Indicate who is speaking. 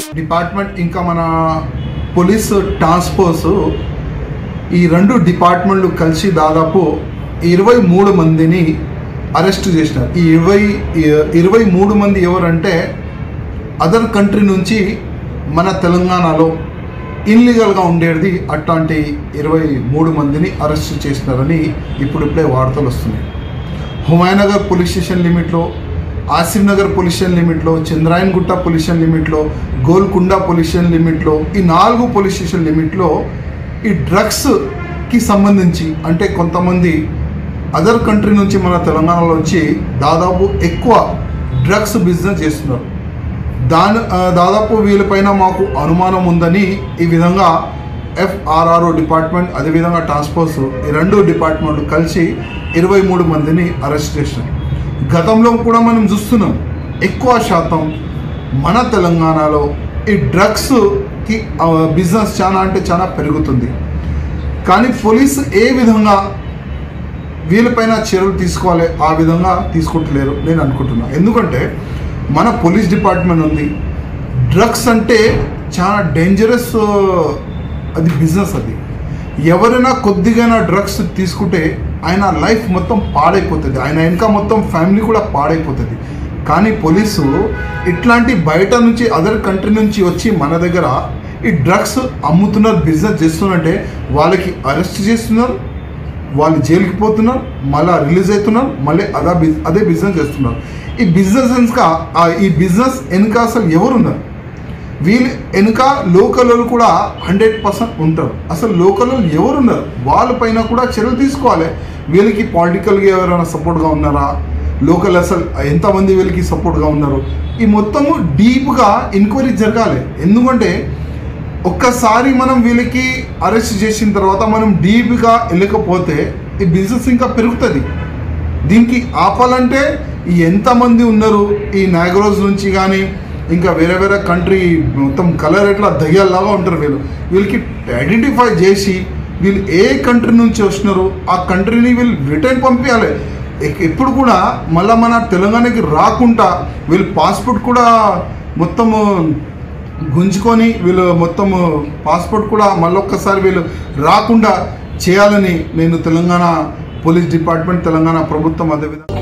Speaker 1: department ఇంకా మన police task force ఈ రెండు డిపార్ట్మెంట్లు కలిసి దాదాపు ఇరవై మూడు మందిని అరెస్ట్ చేసినారు ఈ ఇరవై ఇరవై మూడు మంది ఎవరంటే అదర్ కంట్రీ నుంచి మన తెలంగాణలో ఇన్లీగల్గా ఉండేది అట్లాంటి ఇరవై మూడు మందిని అరెస్ట్ చేసినారని ఇప్పుడిప్పుడే వార్తలు వస్తున్నాయి హుమాయూనగర్ పోలీస్ స్టేషన్ లిమిట్లో ఆసిఫ్ నగర్ పోలీస్ స్టేషన్ లిమిట్లో చంద్రాయన్ గుట్ట పోలీస్ స్టేషన్ లిమిట్లో గోల్కొండ పోలీస్ స్టేషన్ లిమిట్లో ఈ నాలుగు పోలీస్ స్టేషన్ లిమిట్లో ఈ డ్రగ్స్కి సంబంధించి అంటే కొంతమంది అదర్ కంట్రీ నుంచి మన తెలంగాణలో వచ్చి దాదాపు ఎక్కువ డ్రగ్స్ బిజినెస్ చేస్తున్నారు దాని ఆ, దాదాపు వీళ్ళపైన మాకు అనుమానం ఉందని ఈ విధంగా ఎఫ్ఆర్ఆర్ఓ డిపార్ట్మెంట్ అదేవిధంగా ట్రాన్స్పోర్ట్స్ ఈ రెండు డిపార్ట్మెంట్లు కలిసి ఇరవై మూడు మందిని అరెస్ట్ చేసినాం గతంలో కూడా మనం చూస్తున్నాం ఎక్కువ శాతం మన తెలంగాణలో ఈ డ్రగ్స్కి బిజినెస్ చాలా అంటే చాలా పెరుగుతుంది కానీ పోలీసు ఏ విధంగా వీళ్ళపైన చర్యలు తీసుకోవాలి ఆ విధంగా తీసుకుంటలేరు నేను అనుకుంటున్నా ఎందుకంటే మన పోలీస్ డిపార్ట్మెంట్ ఉంది డ్రగ్స్ అంటే చాలా డేంజరస్ అది బిజినెస్ అది ఎవరైనా కొద్దిగా డ్రగ్స్ తీసుకుంటే ఆయన లైఫ్ మొత్తం పాడైపోతుంది ఆయన ఇంకా మొత్తం ఫ్యామిలీ కూడా పాడైపోతుంది కానీ పోలీసు ఇట్లాంటి బయట నుంచి అదర్ కంట్రీ నుంచి వచ్చి మన దగ్గర ఈ డ్రగ్స్ అమ్ముతున్నారు బిజినెస్ చేస్తున్నారంటే వాళ్ళకి అరెస్ట్ చేస్తున్నారు వాళ్ళు జైలుకి పోతున్నారు మళ్ళీ రిలీజ్ అవుతున్నారు మళ్ళీ అదా బిజ్ అదే బిజినెస్ చేస్తున్నారు ఈ బిజినెస్ వెనుక ఆ ఈ బిజినెస్ వెనుక అసలు ఎవరున్నారు వీళ్ళు వెనుక లోకల్ వాళ్ళు కూడా హండ్రెడ్ పర్సెంట్ ఉంటారు అసలు లోకల్ వాళ్ళు ఎవరున్నారు వాళ్ళపైన కూడా చర్యలు తీసుకోవాలి వీళ్ళకి పాలిటికల్గా ఎవరైనా సపోర్ట్గా ఉన్నారా లోకల్ అసలు ఎంతమంది వీళ్ళకి సపోర్ట్గా ఉన్నారు ఈ మొత్తము డీప్గా ఎంక్వైరీ జరగాలి ఎందుకంటే ఒక్కసారి మనం వీళ్ళకి అరెస్ట్ చేసిన తర్వాత మనం డీప్గా వెళ్ళకపోతే ఈ బిజినెస్ ఇంకా పెరుగుతుంది దీనికి ఆపాలంటే ఈ ఎంతమంది ఉన్నారు ఈ నాగరోజ్ నుంచి కానీ ఇంకా వేరే వేరే కంట్రీ మొత్తం కలర్ ఎట్లా దయ్యాల్లాగా ఉంటారు వీళ్ళు వీళ్ళకి ఐడెంటిఫై చేసి వీళ్ళు ఏ కంట్రీ నుంచి వస్తున్నారు ఆ కంట్రీని వీళ్ళు రిటర్న్ పంపించాలి ఎక్- ఎప్పుడు కూడా మళ్ళీ మన తెలంగాణకి రాకుండా వీళ్ళు పాస్పోర్ట్ కూడా మొత్తము గుంజుకొని వీళ్ళు మొత్తం పాస్పోర్ట్ కూడా మళ్ళొక్కసారి వీళ్ళు రాకుండా చేయాలని నేను తెలంగాణ పోలీస్ డిపార్ట్మెంట్ తెలంగాణ ప్రభుత్వం అదేవిధంగా